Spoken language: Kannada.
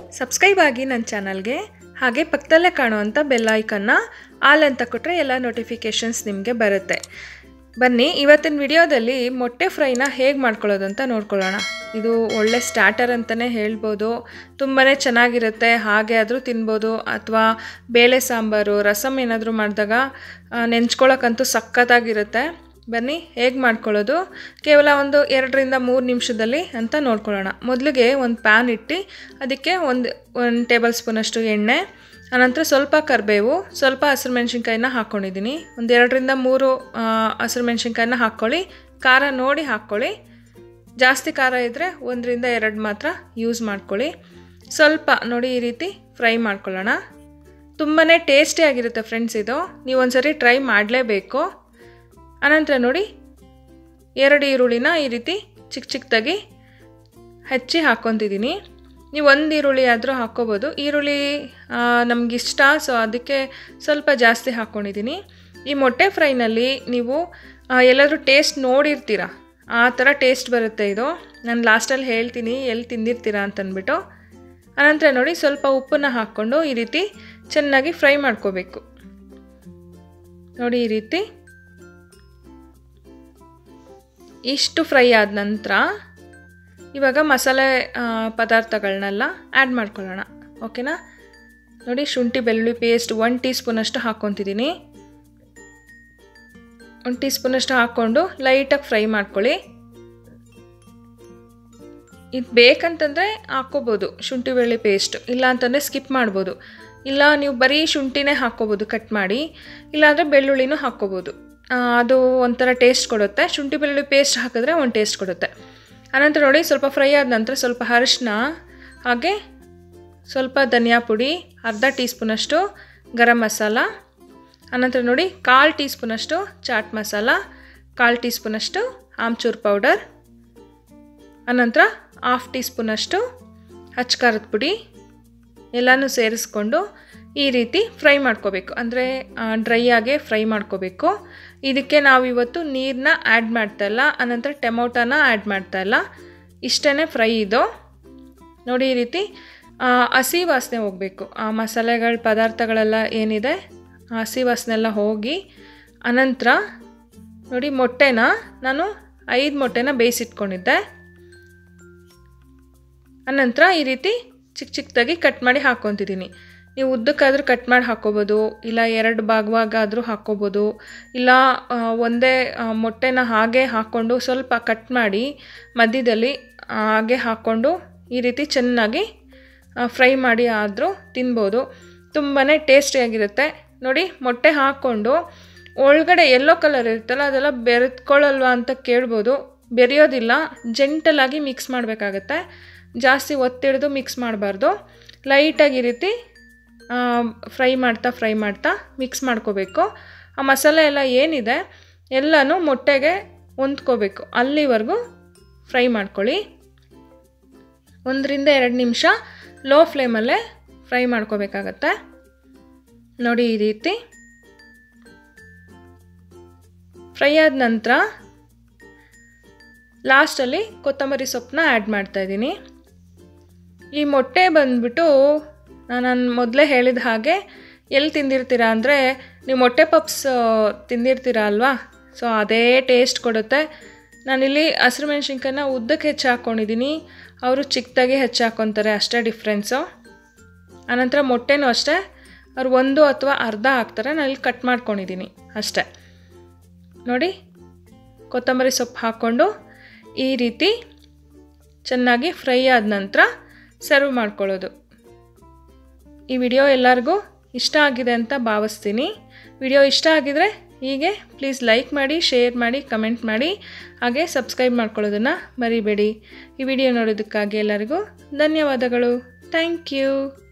ಸಬ್ಸ್ಕ್ರೈಬ್ ಆಗಿ ನನ್ನ ಚಾನಲ್ಗೆ ಹಾಗೆ ಪಕ್ಕದಲ್ಲೇ ಕಾಣುವಂಥ ಬೆಲ್ ಐಕನ್ನ ಆಲ್ ಅಂತ ಕೊಟ್ಟರೆ ಎಲ್ಲ ನೋಟಿಫಿಕೇಷನ್ಸ್ ನಿಮಗೆ ಬರುತ್ತೆ ಬನ್ನಿ ಇವತ್ತಿನ ವಿಡಿಯೋದಲ್ಲಿ ಮೊಟ್ಟೆ ಫ್ರೈನ ಹೇಗೆ ಮಾಡ್ಕೊಳ್ಳೋದು ಅಂತ ನೋಡ್ಕೊಳ್ಳೋಣ ಇದು ಒಳ್ಳೆ ಸ್ಟಾರ್ಟರ್ ಅಂತಲೇ ಹೇಳ್ಬೋದು ತುಂಬಾ ಚೆನ್ನಾಗಿರುತ್ತೆ ಹಾಗೆ ಆದರೂ ತಿನ್ಬೋದು ಅಥವಾ ಬೇಳೆ ಸಾಂಬಾರು ರಸಮ್ ಏನಾದರೂ ಮಾಡಿದಾಗ ನೆಂಚ್ಕೊಳ್ಳೋಕ್ಕಂತೂ ಸಖತ್ತಾಗಿರುತ್ತೆ ಬನ್ನಿ ಹೇಗೆ ಮಾಡ್ಕೊಳ್ಳೋದು ಕೇವಲ ಒಂದು ಎರಡರಿಂದ ಮೂರು ನಿಮಿಷದಲ್ಲಿ ಅಂತ ನೋಡ್ಕೊಳ್ಳೋಣ ಮೊದಲಿಗೆ ಒಂದು ಪ್ಯಾನ್ ಇಟ್ಟು ಅದಕ್ಕೆ ಒಂದು ಒಂದು ಟೇಬಲ್ ಸ್ಪೂನಷ್ಟು ಎಣ್ಣೆ ಅನಂತರ ಸ್ವಲ್ಪ ಕರಿಬೇವು ಸ್ವಲ್ಪ ಹಸಿರು ಮೆಣಸಿನ್ಕಾಯಿನ ಹಾಕ್ಕೊಂಡಿದ್ದೀನಿ ಒಂದು ಎರಡರಿಂದ ಮೂರು ಹಸಿರು ಮೆಣಸಿನ್ಕಾಯಿನ ಹಾಕ್ಕೊಳ್ಳಿ ಖಾರ ನೋಡಿ ಹಾಕ್ಕೊಳ್ಳಿ ಜಾಸ್ತಿ ಖಾರ ಇದ್ದರೆ ಒಂದರಿಂದ ಎರಡು ಮಾತ್ರ ಯೂಸ್ ಮಾಡ್ಕೊಳ್ಳಿ ಸ್ವಲ್ಪ ನೋಡಿ ಈ ರೀತಿ ಫ್ರೈ ಮಾಡ್ಕೊಳ್ಳೋಣ ತುಂಬಾ ಟೇಸ್ಟಿಯಾಗಿರುತ್ತೆ ಫ್ರೆಂಡ್ಸ್ ಇದು ನೀವು ಒಂದ್ಸರಿ ಟ್ರೈ ಮಾಡಲೇಬೇಕು ಅನಂತರ ನೋಡಿ ಎರಡು ಈರುಳ್ಳಿನ ಈ ರೀತಿ ಚಿಕ್ಕ ಚಿಕ್ಕದಾಗಿ ಹಚ್ಚಿ ಹಾಕ್ಕೊತಿದ್ದೀನಿ ನೀವು ಒಂದು ಈರುಳ್ಳಿ ಆದರೂ ಹಾಕ್ಕೋಬೋದು ಈರುಳ್ಳಿ ನಮಗಿಷ್ಟ ಸೊ ಅದಕ್ಕೆ ಸ್ವಲ್ಪ ಜಾಸ್ತಿ ಹಾಕ್ಕೊಂಡಿದ್ದೀನಿ ಈ ಮೊಟ್ಟೆ ಫ್ರೈನಲ್ಲಿ ನೀವು ಎಲ್ಲಾದರೂ ಟೇಸ್ಟ್ ನೋಡಿರ್ತೀರ ಆ ಥರ ಟೇಸ್ಟ್ ಬರುತ್ತೆ ಇದು ನಾನು ಲಾಸ್ಟಲ್ಲಿ ಹೇಳ್ತೀನಿ ಎಲ್ಲಿ ತಿಂದಿರ್ತೀರಾ ಅಂತಂದ್ಬಿಟ್ಟು ಅನಂತರ ನೋಡಿ ಸ್ವಲ್ಪ ಉಪ್ಪನ್ನು ಹಾಕ್ಕೊಂಡು ಈ ರೀತಿ ಚೆನ್ನಾಗಿ ಫ್ರೈ ಮಾಡ್ಕೋಬೇಕು ನೋಡಿ ಈ ರೀತಿ ಇಷ್ಟು ಫ್ರೈ ಆದ ನಂತರ ಇವಾಗ ಮಸಾಲೆ ಪದಾರ್ಥಗಳನ್ನೆಲ್ಲ ಆ್ಯಡ್ ಮಾಡ್ಕೊಳ್ಳೋಣ ಓಕೆನಾ ನೋಡಿ ಶುಂಠಿ ಬೆಳ್ಳುಳ್ಳಿ ಪೇಸ್ಟ್ ಒನ್ ಟೀ ಸ್ಪೂನಷ್ಟು ಹಾಕ್ಕೊತಿದ್ದೀನಿ ಒಂದು ಟೀ ಸ್ಪೂನಷ್ಟು ಹಾಕ್ಕೊಂಡು ಲೈಟಾಗಿ ಫ್ರೈ ಮಾಡ್ಕೊಳ್ಳಿ ಇದು ಬೇಕಂತಂದರೆ ಹಾಕ್ಕೋಬೋದು ಶುಂಠಿ ಬೆಳ್ಳುಳ್ಳಿ ಪೇಸ್ಟ್ ಇಲ್ಲ ಅಂತಂದರೆ ಸ್ಕಿಪ್ ಮಾಡ್ಬೋದು ಇಲ್ಲ ನೀವು ಬರೀ ಶುಂಠಿನೇ ಹಾಕ್ಕೋಬೋದು ಕಟ್ ಮಾಡಿ ಇಲ್ಲಾಂದರೆ ಬೆಳ್ಳುಳ್ಳಿನೂ ಹಾಕ್ಕೋಬೋದು ಅದು ಒಂಥರ ಟೇಸ್ಟ್ ಕೊಡುತ್ತೆ ಶುಂಠಿ ಬೆಳ್ಳುಳ್ಳಿ ಪೇಸ್ಟ್ ಹಾಕಿದ್ರೆ ಒಂದು ಟೇಸ್ಟ್ ಕೊಡುತ್ತೆ ಅನಂತರ ನೋಡಿ ಸ್ವಲ್ಪ ಫ್ರೈ ಆದ ನಂತರ ಸ್ವಲ್ಪ ಅರಿಶಿನ ಹಾಗೆ ಸ್ವಲ್ಪ ಧನಿಯಾ ಪುಡಿ ಅರ್ಧ ಟೀ ಸ್ಪೂನಷ್ಟು ಗರಂ ಮಸಾಲ ಅನಂತರ ನೋಡಿ ಕಾಲು ಟೀ ಸ್ಪೂನಷ್ಟು ಚಾಟ್ ಮಸಾಲ ಕಾಲು ಟೀ ಸ್ಪೂನಷ್ಟು ಆಮ್ಚೂರ್ ಪೌಡರ್ ಅನಂತರ ಹಾಫ್ ಟೀ ಸ್ಪೂನಷ್ಟು ಹಚ್ಕಾರದ ಪುಡಿ ಎಲ್ಲನೂ ಸೇರಿಸ್ಕೊಂಡು ಈ ರೀತಿ ಫ್ರೈ ಮಾಡ್ಕೋಬೇಕು ಅಂದರೆ ಡ್ರೈ ಆಗೇ ಫ್ರೈ ಮಾಡ್ಕೋಬೇಕು ಇದಕ್ಕೆ ನಾವು ಇವತ್ತು ನೀರನ್ನ ಆ್ಯಡ್ ಮಾಡ್ತಾಯಿಲ್ಲ ಅನಂತರ ಟೊಮೊಟೊನ ಆ್ಯಡ್ ಮಾಡ್ತಾಯಿಲ್ಲ ಇಷ್ಟೇ ಫ್ರೈ ಇದು ನೋಡಿ ಈ ರೀತಿ ಹಸಿ ವಾಸನೆ ಹೋಗಬೇಕು ಆ ಮಸಾಲೆಗಳ ಪದಾರ್ಥಗಳೆಲ್ಲ ಏನಿದೆ ಹಸಿ ವಾಸನೆ ಎಲ್ಲ ಹೋಗಿ ಅನಂತರ ನೋಡಿ ಮೊಟ್ಟೆನ ನಾನು ಐದು ಮೊಟ್ಟೆನ ಬೇಯಿಸಿಟ್ಕೊಂಡಿದ್ದೆ ಅನಂತರ ಈ ರೀತಿ ಚಿಕ್ಕ ಚಿಕ್ಕದಾಗಿ ಕಟ್ ಮಾಡಿ ಹಾಕ್ಕೊತಿದ್ದೀನಿ ನೀವು ಉದ್ದಕ್ಕಾದರೂ ಕಟ್ ಮಾಡಿ ಹಾಕ್ಕೋಬೋದು ಇಲ್ಲ ಎರಡು ಭಾಗವಾಗಾದರೂ ಹಾಕ್ಕೋಬೋದು ಇಲ್ಲ ಒಂದೇ ಮೊಟ್ಟೆನ ಹಾಗೆ ಹಾಕ್ಕೊಂಡು ಸ್ವಲ್ಪ ಕಟ್ ಮಾಡಿ ಮಧ್ಯದಲ್ಲಿ ಹಾಗೆ ಹಾಕ್ಕೊಂಡು ಈ ರೀತಿ ಚೆನ್ನಾಗಿ ಫ್ರೈ ಮಾಡಿ ಆದರೂ ತಿನ್ಬೋದು ತುಂಬಾ ಟೇಸ್ಟಿಯಾಗಿರುತ್ತೆ ನೋಡಿ ಮೊಟ್ಟೆ ಹಾಕ್ಕೊಂಡು ಒಳಗಡೆ ಎಲ್ಲೋ ಕಲರ್ ಇರುತ್ತಲ್ಲ ಅದೆಲ್ಲ ಬೆರೆತ್ಕೊಳ್ಳಲ್ವಾ ಅಂತ ಕೇಳ್ಬೋದು ಬೆರೆಯೋದಿಲ್ಲ ಜೆಂಟಲಾಗಿ ಮಿಕ್ಸ್ ಮಾಡಬೇಕಾಗತ್ತೆ ಜಾಸ್ತಿ ಒತ್ತಿಡ್ದು ಮಿಕ್ಸ್ ಮಾಡಬಾರ್ದು ಲೈಟಾಗಿ ಈ ರೀತಿ ಫ್ರೈ ಮಾಡ್ತಾ ಫ್ರೈ ಮಾಡ್ತಾ ಮಿಕ್ಸ್ ಮಾಡ್ಕೋಬೇಕು ಆ ಮಸಾಲೆ ಎಲ್ಲ ಏನಿದೆ ಎಲ್ಲನೂ ಮೊಟ್ಟೆಗೆ ಹೊಂದ್ಕೋಬೇಕು ಅಲ್ಲಿವರೆಗೂ ಫ್ರೈ ಮಾಡ್ಕೊಳ್ಳಿ ಒಂದರಿಂದ ಎರಡು ನಿಮಿಷ ಲೋ ಫ್ಲೇಮಲ್ಲೇ ಫ್ರೈ ಮಾಡ್ಕೋಬೇಕಾಗತ್ತೆ ನೋಡಿ ಈ ರೀತಿ ಫ್ರೈ ಆದ ನಂತರ ಲಾಸ್ಟಲ್ಲಿ ಕೊತ್ತಂಬರಿ ಸೊಪ್ಪನ್ನ ಆ್ಯಡ್ ಮಾಡ್ತಾಯಿದ್ದೀನಿ ಈ ಮೊಟ್ಟೆ ಬಂದ್ಬಿಟ್ಟು ನಾನು ಮೊದಲೇ ಹೇಳಿದ ಹಾಗೆ ಎಲ್ಲಿ ತಿಂದಿರ್ತೀರಾ ಅಂದರೆ ನೀವು ಮೊಟ್ಟೆ ಪಪ್ಸ್ ತಿಂದಿರ್ತೀರ ಅಲ್ವಾ ಸೊ ಅದೇ ಟೇಸ್ಟ್ ಕೊಡುತ್ತೆ ನಾನಿಲ್ಲಿ ಹಸಿರು ಮೆಣಸಿನ್ಕಾಯಿನ ಉದ್ದಕ್ಕೆ ಹೆಚ್ಚು ಹಾಕ್ಕೊಂಡಿದ್ದೀನಿ ಅವರು ಚಿಕ್ಕದಾಗಿ ಹೆಚ್ಚು ಹಾಕ್ಕೊತಾರೆ ಅಷ್ಟೇ ಡಿಫ್ರೆನ್ಸು ಆನಂತರ ಮೊಟ್ಟೆನೂ ಅಷ್ಟೇ ಅವ್ರು ಒಂದು ಅಥವಾ ಅರ್ಧ ಹಾಕ್ತಾರೆ ನಾನು ಇಲ್ಲಿ ಕಟ್ ಮಾಡ್ಕೊಂಡಿದ್ದೀನಿ ಅಷ್ಟೇ ನೋಡಿ ಕೊತ್ತಂಬರಿ ಸೊಪ್ಪು ಹಾಕ್ಕೊಂಡು ಈ ರೀತಿ ಚೆನ್ನಾಗಿ ಫ್ರೈ ಆದ ನಂತರ ಸರ್ವ್ ಮಾಡ್ಕೊಳ್ಳೋದು ಈ ವಿಡಿಯೋ ಎಲ್ಲರಿಗೂ ಇಷ್ಟ ಆಗಿದೆ ಅಂತ ಭಾವಿಸ್ತೀನಿ ವಿಡಿಯೋ ಇಷ್ಟ ಆಗಿದರೆ ಹೀಗೆ ಪ್ಲೀಸ್ ಲೈಕ್ ಮಾಡಿ ಶೇರ್ ಮಾಡಿ ಕಮೆಂಟ್ ಮಾಡಿ ಹಾಗೆ ಸಬ್ಸ್ಕ್ರೈಬ್ ಮಾಡ್ಕೊಳ್ಳೋದನ್ನು ಮರಿಬೇಡಿ ಈ ವಿಡಿಯೋ ನೋಡೋದಕ್ಕಾಗಿ ಎಲ್ಲರಿಗೂ ಧನ್ಯವಾದಗಳು ಥ್ಯಾಂಕ್ ಯು